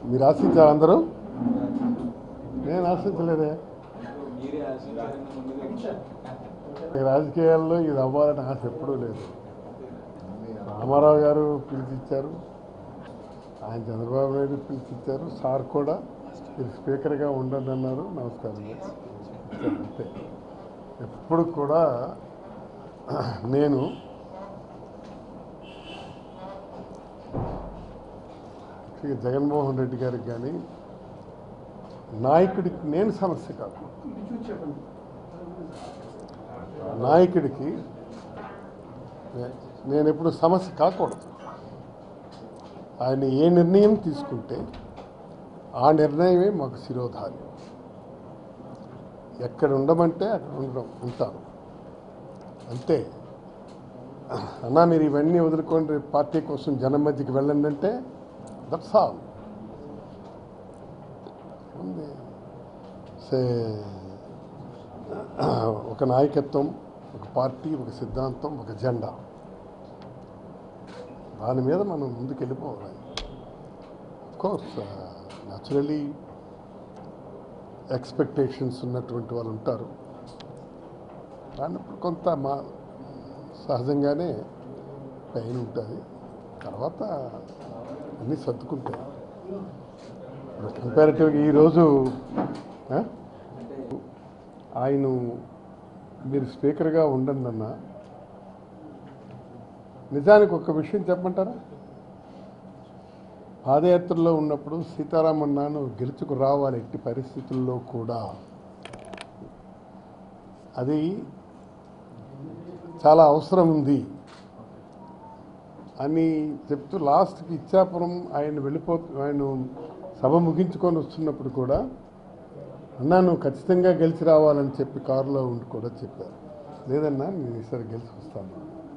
మీరు ఆశించారు అందరూ నేను ఆశించలేదే మీరే ఆశించారని ముందుగా ఈ రాజకీయాల్లో ఇది అవ్వాలని ఆశ ఎప్పుడూ లేదు రామారావు గారు పిలిచిచ్చారు ఆయన చంద్రబాబు నాయుడు పిలిచిచ్చారు సార్ కూడా మీరు స్పీకర్గా ఉండండి అన్నారు నమస్కారం ఇచ్చారు అంతే ఎప్పుడు కూడా నేను శ్రీ జగన్మోహన్ రెడ్డి గారికి కానీ నాయకుడికి నేను సమస్య కాదు నాయకుడికి నే- నేను ఎప్పుడు సమస్య కాకూడదు ఆయన ఏ నిర్ణయం తీసుకుంటే ఆ నిర్ణయమే మాకు శిరోధారి ఎక్కడ ఉండమంటే అక్కడ ఉండడం ఉంటాను అంతే అన్నా మీరు ఇవన్నీ వదులుకోండి రేపు పార్టీ కోసం జనం మధ్యకి వెళ్ళండి అంటే దట్స్ ఆల్ ఉంది సే ఒక నాయకత్వం ఒక పార్టీ ఒక సిద్ధాంతం ఒక జెండా దాని మీద మనం ముందుకు వెళ్ళిపోవాలి కోర్స్ న్యాచురలీ ఎక్స్పెక్టేషన్స్ ఉన్నటువంటి వాళ్ళు ఉంటారు దాన్నప్పుడు కొంత మా సహజంగానే పెయిన్ ఉంటుంది తర్వాత అన్నీ సర్దుకుంటాయి కంపారిటివ్గా ఈరోజు ఆ? ఆయన మీరు స్పీకర్గా ఉండండి అన్న నిజానికి ఒక విషయం చెప్పమంటారా పాదయాత్రలో ఉన్నప్పుడు సీతారామన్నాను గెలుచుకు రావాలి ఎట్టి పరిస్థితుల్లో కూడా అది చాలా అవసరం ఉంది అని చెప్తూ లాస్ట్కి ఇచ్చాపురం ఆయన వెళ్ళిపో ఆయన సభ ముగించుకొని వస్తున్నప్పుడు కూడా అన్నా నువ్వు ఖచ్చితంగా గెలిచి రావాలని చెప్పి కారులో ఉండి కూడా చెప్పారు లేదన్నా నేను ఈసారి గెలిచి వస్తాను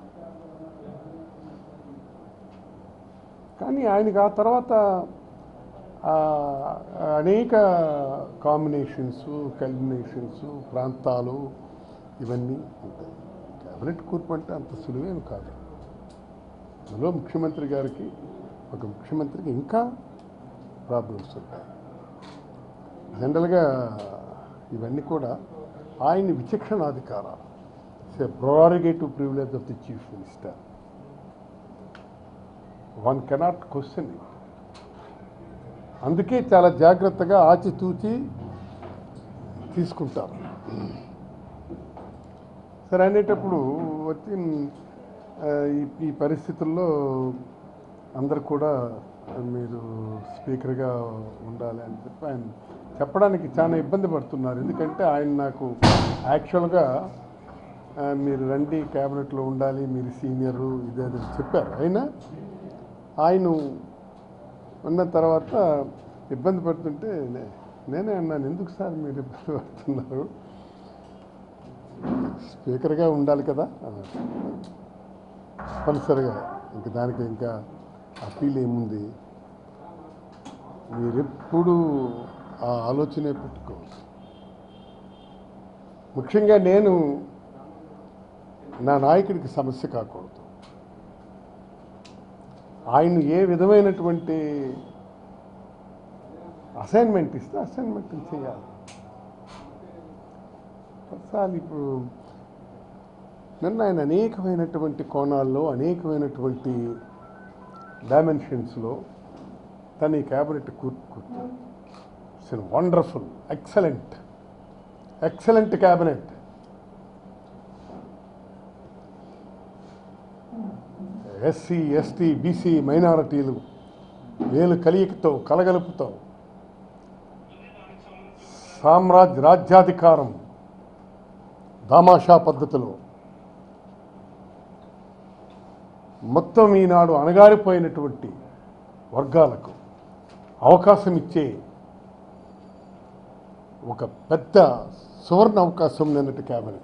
కానీ ఆయనకి ఆ తర్వాత ఆ, అనేక కాంబినేషన్స్ కల్బినేషన్స్ ప్రాంతాలు ఇవన్నీ ఉంటాయి క్యాబినెట్ కూర్పు అంటే అంత సులువేం కాదు అందులో ముఖ్యమంత్రి గారికి ఒక ముఖ్యమంత్రికి ఇంకా ప్రాబ్లమ్స్ ఉంటాయి జనరల్గా ఇవన్నీ కూడా ఆయన విచక్షణాధికారాలు it's a prerogative privilege of the chief minister one cannot question it అందుకే చాలా జాగ్రత్తగా ఆచితూచి తీసుకుంటారు సరే అనేటప్పుడు వచ్చి ఆ, ఈ ఈ పరిస్థితుల్లో అందరు కూడా మీరు స్పీకర్గా ఉండాలి అని చెప్పి ఆయన చెప్పడానికి చాలా ఇబ్బంది పడుతున్నారు ఎందుకంటే ఆయన నాకు యాక్చువల్గా ఆ, మీరు రండి క్యాబినెట్లో ఉండాలి మీరు సీనియరు ఇదే అది అని చెప్పారు అయినా ఆయన ఉన్న తర్వాత ఇబ్బంది పడుతుంటే నే- నేనే అన్నాను ఎందుకు సార్ మీరు ఇబ్బంది పడుతున్నారు స్పీకర్గా ఉండాలి కదా అన్నారు తప్పనిసరిగా ఇంక దానికి ఇంకా అప్పీల్ ఏముంది మీరెప్పుడు ఆ ఆలోచనే పెట్టుకోవచ్చు ముఖ్యంగా నేను నా నాయకుడికి సమస్య కాకూడదు ఆయన ఏ విధమైనటువంటి అసైన్మెంట్ ఇస్తే అసైన్మెంట్ చేయాలి ప్రతిసారి ఇప్పుడు నిన్న ఆయన అనేకమైనటువంటి కోణాల్లో అనేకమైనటువంటి డైమెన్షన్స్లో తన ఈ క్యాబినెట్ కూర్చు it's wonderful excellent excellent cabinet SC ST BC మైనారిటీలు వేలు కలియికతో కలగలుపుతో సామ్రాజ్య రాజ్యాధికారం దామాషా పద్ధతిలో మొత్తం ఈనాడు అణగారిపోయినటువంటి వర్గాలకు అవకాశం ఇచ్చే ఒక పెద్ద సువర్ణ అవకాశం నిన్నటి క్యాబినెట్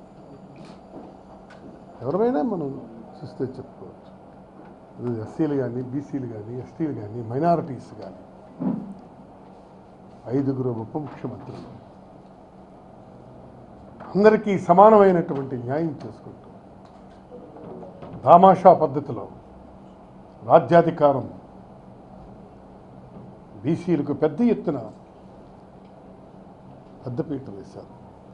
ఎవరైనా మనం చూస్తే చెప్పుకోవచ్చు ఇది ఎస్సీలు కానీ బీసీలు కానీ ఎస్టీలు కానీ మైనారిటీస్ కానీ ఐదుగురు ఉప ముఖ్యమంత్రులు అందరికీ సమానమైనటువంటి న్యాయం చేసుకుంటూ దామాషా పద్ధతిలో రాజ్యాధికారం బీసీలకు పెద్ద ఎత్తున పెద్దపీట వేశారు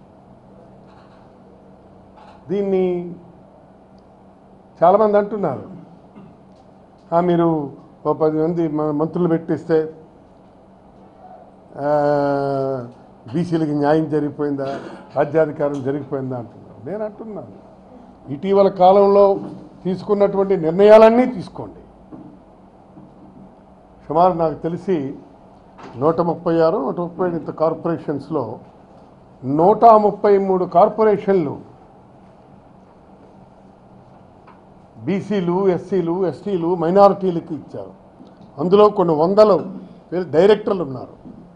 దీన్ని చాలామంది అంటున్నారు "ఆ, మీరు ఓ పది మంది మ- మంత్రులు పెట్టిస్తే ఆ, బీసీలకి న్యాయం జరిగిపోయిందా రాజ్యాధికారం జరిగిపోయిందా అంటున్నారు నేను అంటున్నాను ఇటీవల కాలంలో తీసుకున్నటువంటి నిర్ణయాలన్నీ తీసుకోండి సుమారు నాకు తెలిసి నూట ముప్పై ఆరు నూట ముప్పై ఐదు కార్పొరేషన్స్లో నూట ముప్పై మూడు కార్పొరేషన్లు బీసీలు ఎస్సీలు ఎస్టీలు మైనారిటీలకు ఇచ్చారు అందులో కొన్ని వందలు వీళ్ళు డైరెక్టర్లు ఉన్నారు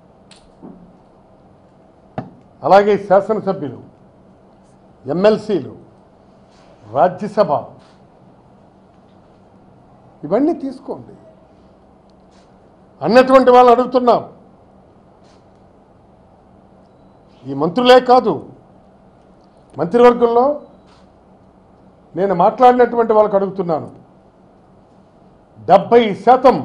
అలాగే శాసనసభ్యులు ఎమ్మెల్సీలు రాజ్యసభ ఇవన్నీ తీసుకోండి అన్నటువంటి వాళ్ళు అడుగుతున్నాం ఈ మంత్రులే కాదు మంత్రివర్గంలో నేను మాట్లాడినటువంటి వాళ్ళకి అడుగుతున్నాను డెబ్బై శాతం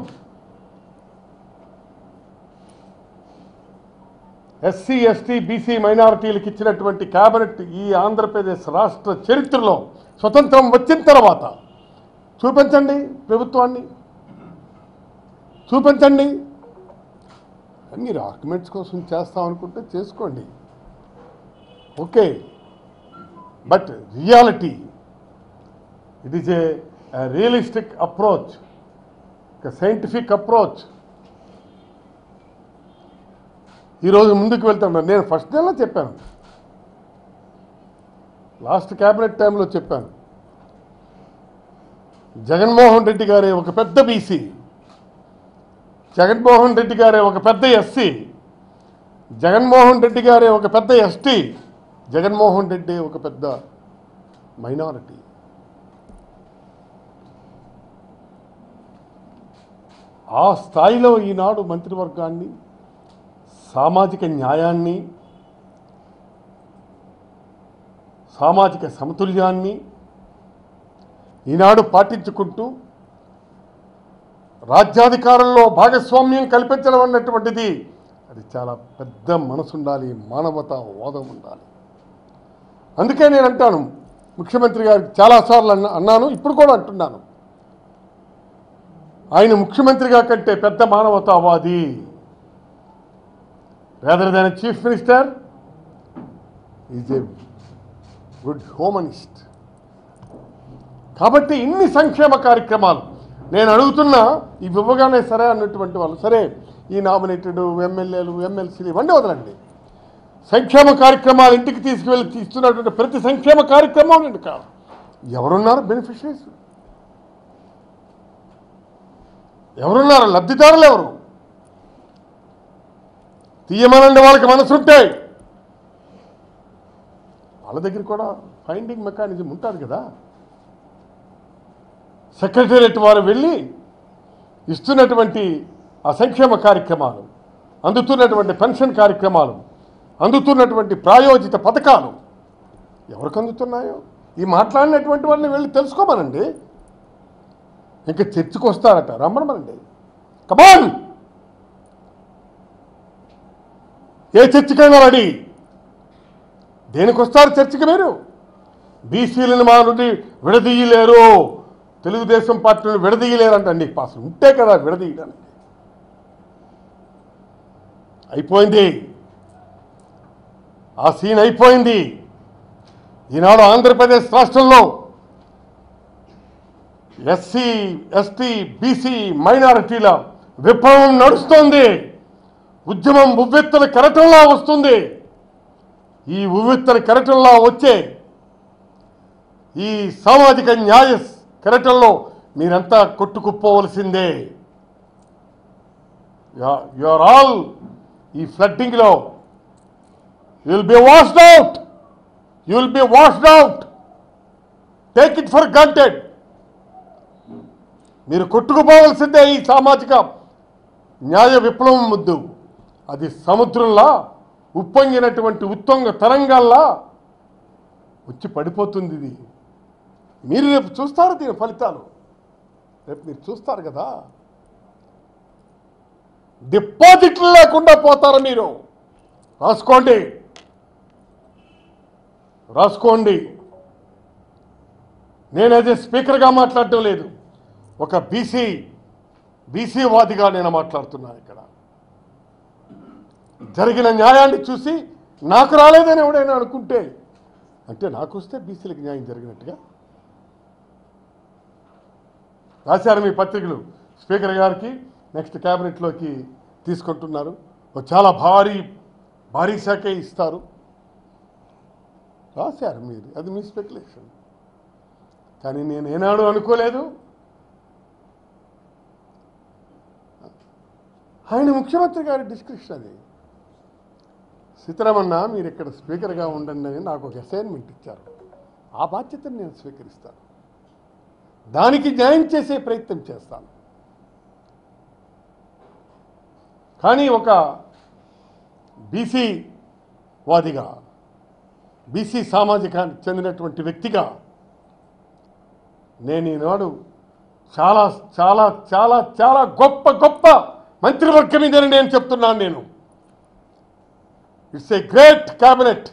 ఎస్సీ ఎస్టీ బీసీ మైనారిటీలకు ఇచ్చినటువంటి కేబినెట్ ఈ ఆంధ్రప్రదేశ్ రాష్ట్ర చరిత్రలో స్వతంత్రం వచ్చిన తర్వాత చూపించండి ప్రభుత్వాన్ని చూపించండి మీరు ఆర్గ్యుమెంట్స్ కోసం చేస్తాం అనుకుంటే చేసుకోండి okay but reality it is a realistic approach scientific approach ఈరోజు ముందుకు వెళ్తాను నేను ఫస్ట్ నెలలో చెప్పాను లాస్ట్ క్యాబినెట్ టైంలో చెప్పాను జగన్మోహన్ రెడ్డి గారే ఒక పెద్ద బీసీ జగన్మోహన్ రెడ్డి గారే ఒక పెద్ద ఎస్సీ జగన్మోహన్ రెడ్డి గారే ఒక పెద్ద ఎస్టీ జగన్మోహన్ రెడ్డి ఒక పెద్ద మైనారిటీ ఆ స్థాయిలో ఈనాడు మంత్రివర్గాన్ని సామాజిక న్యాయాన్ని సామాజిక సమతుల్యాన్ని ఈనాడు పాటించుకుంటూ రాజ్యాధికారంలో భాగస్వామ్యం కల్పించడం అన్నటువంటిది అది చాలా పెద్ద మనసు ఉండాలి మానవతా వాదం ఉండాలి అందుకే నేను అంటాను ముఖ్యమంత్రి గారికి చాలాసార్లు అన్నా అన్నాను ఇప్పుడు కూడా అంటున్నాను ఆయన ముఖ్యమంత్రిగా కంటే పెద్ద మానవతావాది rather than chief minister is a good humanist కాబట్టి ఇన్ని సంక్షేమ కార్యక్రమాలు నేను అడుగుతున్నా ఇవి ఇవ్వగానే సరే అన్నటువంటి వాళ్ళు సరే ఈ నామినేటెడ్ ఎమ్మెల్యేలు ఎమ్మెల్సీలు ఇవన్నీ వదలండి సంక్షేమ కార్యక్రమాలు ఇంటికి తీసుకువెళ్ళి ఇస్తున్నటువంటి ప్రతి సంక్షేమ కార్యక్రమం నేను కాదు ఎవరున్నారు బెనిఫిషరీస్ ఎవరున్నారు లబ్ధిదారులు ఎవరు తీయమనండి వాళ్ళకి మనసుంటే వాళ్ళ దగ్గర కూడా ఫైండింగ్ మెకానిజం ఉంటుంది కదా సెక్రటేరియట్ వారు వెళ్ళి ఇస్తున్నటువంటి ఆ సంక్షేమ కార్యక్రమాలు అందుతున్నటువంటి పెన్షన్ కార్యక్రమాలు అందుతున్నటువంటి ప్రాయోజిత పథకాలు ఎవరికి అందుతున్నాయో ఈ మాట్లాడినటువంటి వాళ్ళని వెళ్ళి తెలుసుకోమనండి ఇంకా చర్చకు వస్తారట రమ్మనమనండి కమాన్ ఏ చర్చకైనా రెడీ దేనికి వస్తారు చర్చకి మీరు బీసీలను మా నుండి విడదీయలేరు తెలుగుదేశం పార్టీని విడదీయలేరంటండి అసలు ఉంటే కదా విడదీయడానికి అయిపోయింది ఆ సీన్ అయిపోయింది ఈనాడు ఆంధ్రప్రదేశ్ రాష్ట్రంలో ఎస్సీ ఎస్టీ బీసీ మైనారిటీల విప్లవం నడుస్తోంది ఉద్యమం ఉవ్వెత్తుల కెరటంలా వస్తుంది ఈ ఉవ్వెత్తుల కెరటంలా వచ్చే ఈ సామాజిక న్యాయ కెరటంలో మీరంతా కొట్టుకుపోవలసిందే యు ఆర్ ఆల్ ఈ ఫ్లడ్డింగ్లో you will be washed out you will be washed out take it for granted మీరు కొట్టుకుపోవలసిందే ఈ సామాజిక న్యాయ విప్లవం ముద్దు అది సముద్రంలా ఉప్పొంగినటువంటి ఉత్తుంగ తరంగాల్లా వచ్చి పడిపోతుంది ఇది మీరు రేపు చూస్తారు దీని ఫలితాలు రేపు మీరు చూస్తారు కదా డిపాజిట్లు లేకుండా పోతారు మీరు రాసుకోండి రాసుకోండి నేను అదే స్పీకర్గా మాట్లాడటం లేదు ఒక బీసీ బీసీ వాదిగా నేను మాట్లాడుతున్నాను ఇక్కడ జరిగిన న్యాయాన్ని చూసి నాకు రాలేదని ఎవడైనా అనుకుంటే అంటే నాకు వస్తే బీసీలకు న్యాయం జరిగినట్టుగా రాశారు మీ పత్రికలు స్పీకర్ గారికి నెక్స్ట్ క్యాబినెట్లోకి తీసుకుంటున్నారు ఓ చాలా భారీ భారీ శాఖే ఇస్తారు రాశారు మీరు అది మీ స్పెక్యులేషన్ కానీ నేను ఏనాడు అనుకోలేదు ఆయన ముఖ్యమంత్రి గారి డిస్క్రిప్షన్ అది సీతారామన్న మీరు ఇక్కడ స్పీకర్గా ఉండండి అని నాకు ఒక అసైన్మెంట్ ఇచ్చారు ఆ బాధ్యతను నేను స్వీకరిస్తాను దానికి న్యాయం చేసే ప్రయత్నం చేస్తాను కానీ ఒక బీసీ వాదిగా బీసీ సామాజికానికి చెందినటువంటి వ్యక్తిగా నేను ఈనాడు చాలా చాలా చాలా చాలా గొప్ప గొప్ప మంత్రివర్గం ఇదని నేను చెప్తున్నాను నేను ఇట్స్ ఏ గ్రేట్ క్యాబినెట్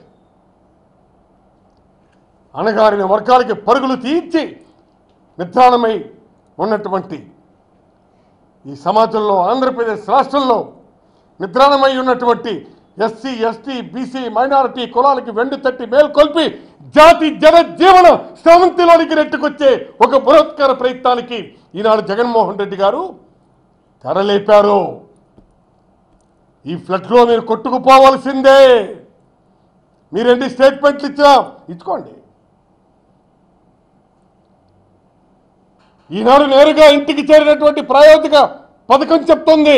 అణగారిన వర్గాలకి పరుగులు తీర్చి నిద్రాణమై ఉన్నటువంటి ఈ సమాజంలో ఆంధ్రప్రదేశ్ రాష్ట్రంలో నిద్రాణమై ఉన్నటువంటి ఎస్సీ ఎస్టీ బీసీ మైనారిటీ కులాలకి వెండి తట్టి మేల్కొల్పి జాతి జన జీవన స్రవంతిలోనికి నెట్టుకొచ్చే ఒక బృహత్కర ప్రయత్నానికి ఈనాడు జగన్మోహన్ రెడ్డి గారు తెరలేపారు ఈ ఫ్లడ్లో మీరు కొట్టుకుపోవాల్సిందే మీరు ఎన్ని స్టేట్మెంట్లు ఇచ్చినా ఇచ్చుకోండి ఈనాడు నేరుగా ఇంటికి చేరినటువంటి ప్రాయోగిక పథకం చెప్తుంది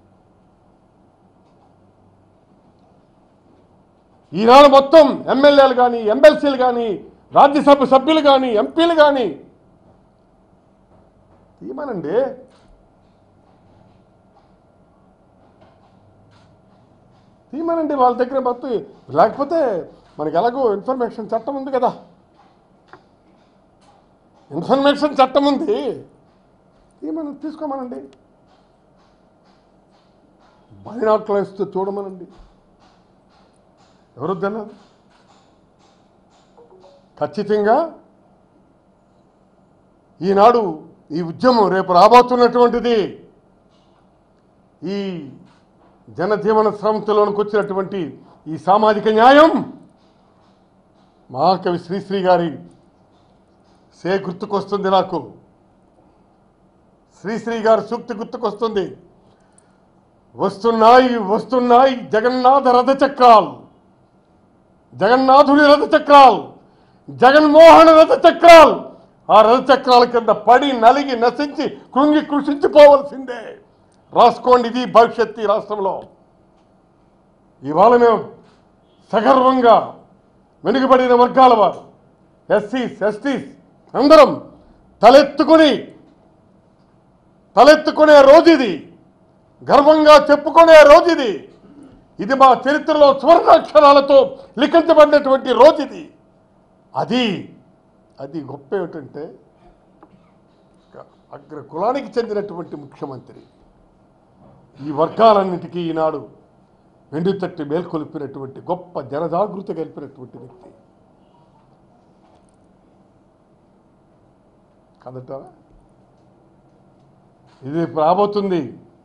ఈనాడు మొత్తం ఎమ్మెల్యేలు కానీ ఎమ్మెల్సీలు కానీ రాజ్యసభ సభ్యులు కానీ ఎంపీలు కానీ తీయమనండి తీయమనండి వాళ్ళ దగ్గర మొత్తం లేకపోతే మనకి ఎలాగో ఇన్ఫర్మేషన్ చట్టం ఉంది కదా ఇన్ఫర్మేషన్ చట్టం ఉంది తీయమని తీసుకోమనండి బైనాక్లైస్తో చూడమనండి ఎవరు వద్దన్నారు ఖచ్చితంగా ఈనాడు ఈ ఉద్యమం రేపు రాబోతున్నటువంటిది ఈ జనజీవన స్రవంతిలోనికి వచ్చినటువంటి ఈ సామాజిక న్యాయం మహాకవి శ్రీశ్రీ గారి సే గుర్తుకొస్తుంది నాకు శ్రీశ్రీ గారి సూక్తి గుర్తుకొస్తుంది వస్తున్నాయి వస్తున్నాయి జగన్నాథ రథచక్రాలు జగన్నాథుడి రథచక్రాలు జగన్మోహన రథచక్రాలు ఆ రథచక్రాల కింద పడి నలిగి నశించి కృంగి కృషించిపోవలసిందే రాసుకోండి ఇది భవిష్యత్తు ఈ రాష్ట్రంలో ఇవాళ మేము సగర్వంగా వెనుకబడిన వర్గాల వారు ఎస్సీస్ ఎస్టీస్ అందరం తలెత్తుకుని తలెత్తుకునే రోజు ఇది గర్వంగా చెప్పుకునే రోజు ఇది ఇది మా చరిత్రలో స్వర్ణాక్షరాలతో లిఖించబడినటువంటి రోజు ఇది అది అది గొప్ప ఏమిటంటే అగ్ర కులానికి చెందినటువంటి ముఖ్యమంత్రి ఈ వర్గాలన్నిటికీ ఈనాడు వెండితట్టి మేల్కొల్పినటువంటి గొప్ప జనజాగృతి కలిపినటువంటి వ్యక్తి కదటారా ఇది రాబోతుంది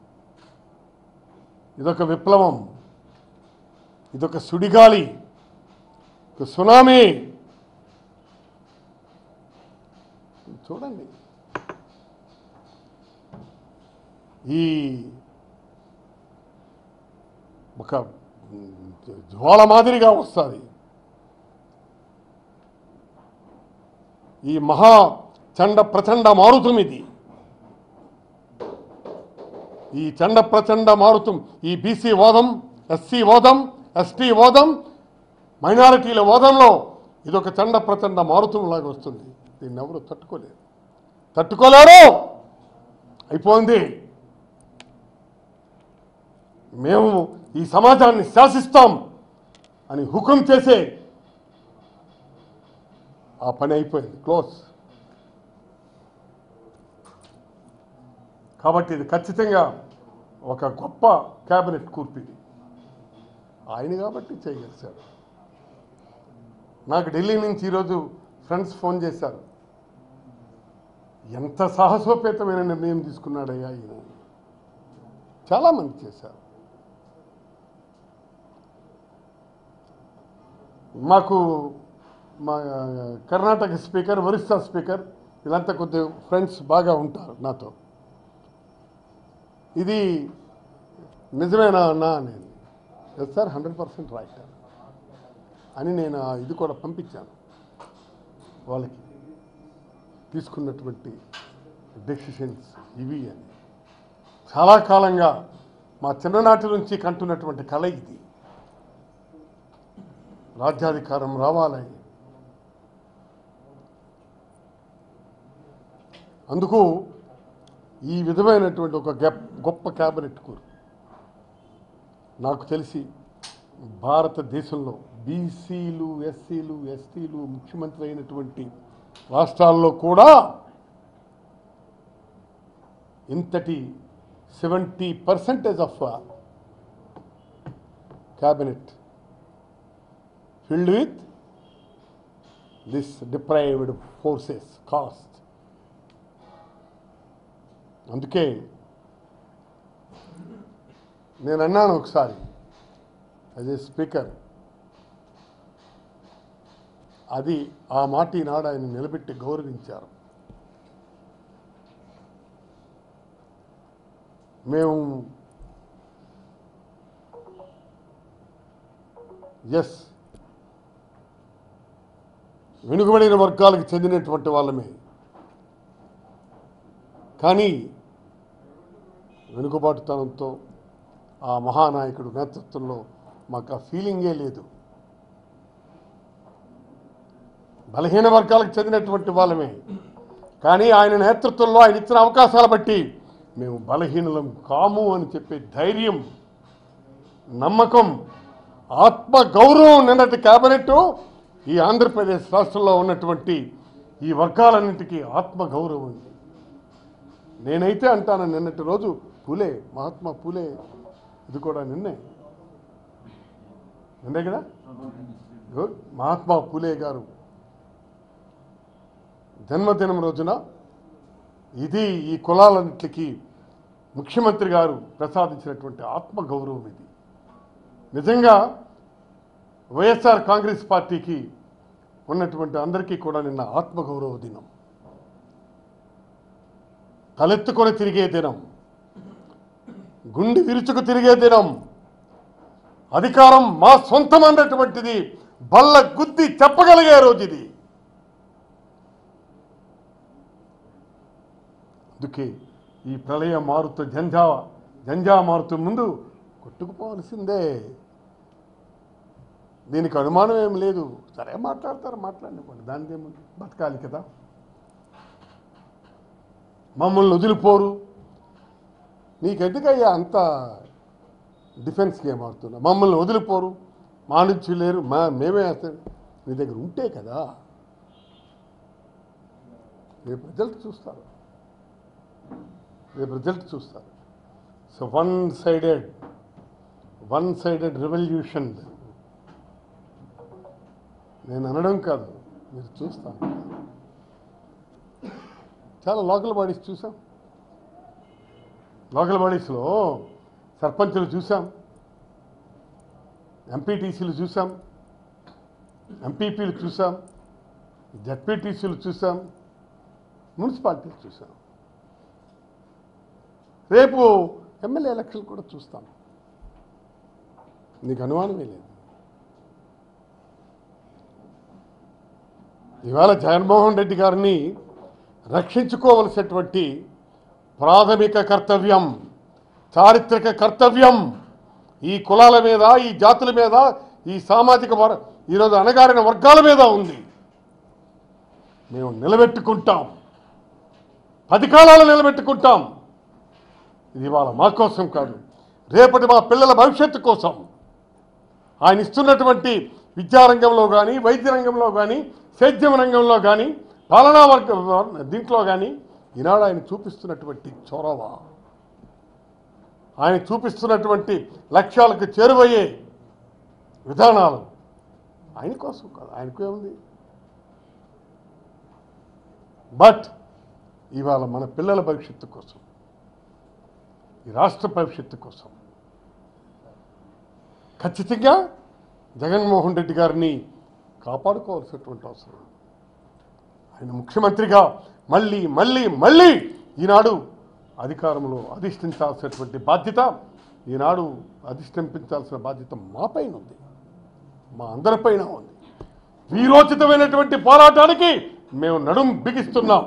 ఇదొక విప్లవం ఇదొక సుడిగాలి ఒక సునామీ చూడండి ఈ ఒక జ్వాల మాదిరిగా వస్తుంది ఈ మహా చండ ప్రచండ మారుతం ఇది ఈ చండ ప్రచండ మారుతం ఈ బీసీ వాదం ఎస్సీ వాదం ఎస్టీ వాదం మైనారిటీల వాదంలో ఇదొక చండ ప్రచండ మారుతం లాగా వస్తుంది దీన్ని ఎవరు తట్టుకోలేరు తట్టుకోలేరు అయిపోయింది మేము ఈ సమాజాన్ని శాసిస్తాం అని హుకుం చేసే ఆ పని అయిపోయింది క్లోజ్ కాబట్టి ఇది ఖచ్చితంగా ఒక గొప్ప క్యాబినెట్ కూర్పిది ఆయన కాబట్టి చేయగలిశాడు నాకు ఢిల్లీ నుంచి ఈరోజు ఫ్రెండ్స్ ఫోన్ చేశారు ఎంత సాహసోపేతమైన నిర్ణయం తీసుకున్నాడయ్యా ఈయన చాలామంది చేశారు మాకు మా కర్ణాటక స్పీకర్ ఒరిస్సా స్పీకర్ వీళ్ళంతా కొద్ది ఫ్రెండ్స్ బాగా ఉంటారు నాతో ఇది నిజమేనా అన్నా నేను yes sir hundred percent right అని నేను ఆ ఇది కూడా పంపించాను వాళ్ళకి తీసుకున్నటువంటి డెసిషన్స్ ఇవి అని చాలా కాలంగా మా చిన్ననాటి నుంచి కంటున్నటువంటి కళ ఇది రాజ్యాధికారం రావాలని అందుకు ఈ విధమైనటువంటి ఒక గెప్ గొప్ప క్యాబినెట్ కూరు నాకు తెలిసి భారతదేశంలో బీసీలు ఎస్సీలు ఎస్టీలు ముఖ్యమంత్రి అయినటువంటి రాష్ట్రాల్లో కూడా ఇంతటి seventy percentage of cabinet filled with this deprived forces caste అందుకే నేను అన్నాను ఒకసారి యాజ్ ఏ స్పీకర్ అది ఆ మాట ఈనాడు ఆయన నిలబెట్టి గౌరవించారు మేము ఎస్ వెనుకబడిన వర్గాలకు చెందినటువంటి వాళ్ళమే కానీ వెనుకబాటుతనంతో ఆ మహానాయకుడు నేతృత్వంలో మాకు ఆ ఫీలింగే లేదు బలహీన వర్గాలకు చెందినటువంటి వాళ్ళమే కానీ ఆయన నేతృత్వంలో ఆయన ఇచ్చిన అవకాశాల బట్టి మేము బలహీనులం కాము అని చెప్పే ధైర్యం నమ్మకం ఆత్మ గౌరవం నిన్నటి కేబినెట్ ఈ ఆంధ్రప్రదేశ్ రాష్ట్రంలో ఉన్నటువంటి ఈ వర్గాలన్నింటికీ ఆత్మ గౌరవం ఉంది నేనైతే అంటాను నిన్నటి రోజు పూలే మహాత్మా పూలే ఇది కూడా నిన్నే నిన్నే కదా గుడ్. మహాత్మా పూలే గారు జన్మదినం రోజున ఇది ఈ కులాలన్నింటికి ముఖ్యమంత్రి గారు ప్రసాదించినటువంటి ఆత్మ గౌరవం ఇది నిజంగా వైఎస్ఆర్ కాంగ్రెస్ పార్టీకి ఉన్నటువంటి అందరికీ కూడా నిన్న ఆత్మగౌరవ దినం తలెత్తుకొని తిరిగే దినం గుండె విరుచుకు తిరిగే దినం అధికారం మా సొంతం అన్నటువంటిది బల్ల గుద్ది చెప్పగలిగే రోజు ఇది అందుకే ఈ ప్రళయ మారుతూ జంజా జంజా మారుతూ ముందు కొట్టుకుపోవలసిందే దీనికి అనుమానం ఏం లేదు సరే మాట్లాడతారు మాట్లాడినప్పుడు దానికి ఏముంది బతకాలి కదా మమ్మల్ని వదిలిపోరు నీకెందుకయ్యా అంత డిఫెన్స్ గేమ్ ఆడుతున్నా మమ్మల్ని వదిలిపోరు మా నుంచి లేరు మా మేమే వేస్తాం నీ దగ్గర ఉంటే కదా రేపు రిజల్ట్ చూస్తారు రేపు రిజల్ట్ చూస్తారు so one sided one sided revolution నేను అనడం కాదు మీరు చూస్తాను చాలా లోకల్ బాడీస్ చూసాం లోకల్ బాడీస్లో సర్పంచులు చూసాం ఎంపీటీసీలు చూసాం ఎంపీపీలు చూసాం జడ్పీటీసీలు చూసాం మున్సిపాలిటీలు చూసాం రేపు ఎమ్మెల్యే ఎలక్షన్ కూడా చూస్తాం నీకు అనుమానమే లేదు ఇవాళ జగన్మోహన్ రెడ్డి గారిని రక్షించుకోవలసినటువంటి ప్రాథమిక కర్తవ్యం చారిత్రక కర్తవ్యం ఈ కులాల మీద ఈ జాతుల మీద ఈ సామాజిక వర్ ఈరోజు అణగారిన వర్గాల మీద ఉంది మేము నిలబెట్టుకుంటాం పది కాలాలు నిలబెట్టుకుంటాం ఇది ఇవాళ మా కోసం కాదు రేపటి మా పిల్లల భవిష్యత్తు కోసం ఆయన ఇస్తున్నటువంటి విద్యారంగంలో కానీ వైద్య రంగంలో కానీ సేద్యం రంగంలో కానీ పాలనా వర్గ దీంట్లో కానీ ఈనాడు ఆయన చూపిస్తున్నటువంటి చొరవ ఆయన చూపిస్తున్నటువంటి లక్ష్యాలకు చేరువయ్యే విధానాలు ఆయన కోసం కాదు ఆయనకు ఏముంది బట్ ఇవాళ మన పిల్లల భవిష్యత్తు కోసం ఈ రాష్ట్ర భవిష్యత్తు కోసం ఖచ్చితంగా జగన్మోహన్ రెడ్డి గారిని కాపాడుకోవాల్సినటువంటి అవసరం ఉంది. ఆయన ముఖ్యమంత్రిగా మళ్ళీ మళ్ళీ మళ్ళీ ఈనాడు అధికారంలో అధిష్ఠించాల్సినటువంటి బాధ్యత ఈనాడు అధిష్ఠింపించాల్సిన బాధ్యత మాపైన ఉంది మా అందరిపైన ఉంది వీరోచితమైనటువంటి పోరాటానికి మేము నడుం బిగిస్తున్నాం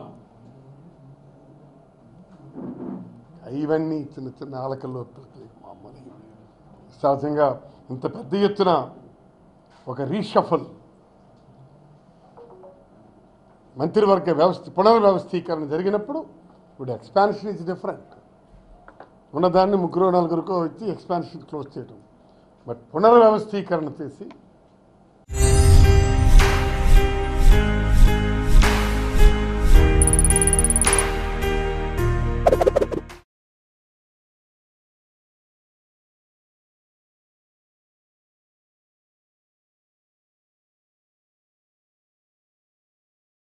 ఇవన్నీ చిన్న చిన్న ఆలకల్లో మామూలు సహజంగా ఇంత పెద్ద ఎత్తున ఒక రీషఫల్ మంత్రివర్గ వ్యవస్థ పునర్వ్యవస్థీకరణ జరిగినప్పుడు ఇప్పుడు ఎక్స్పాన్షన్ ఇస్ డిఫరెంట్ ఉన్నదాన్ని ముగ్గురు నలుగురికో ఇచ్చి ఎక్స్పాన్షన్ క్లోజ్ చేయడం బట్ పునర్వ్యవస్థీకరణ చేసి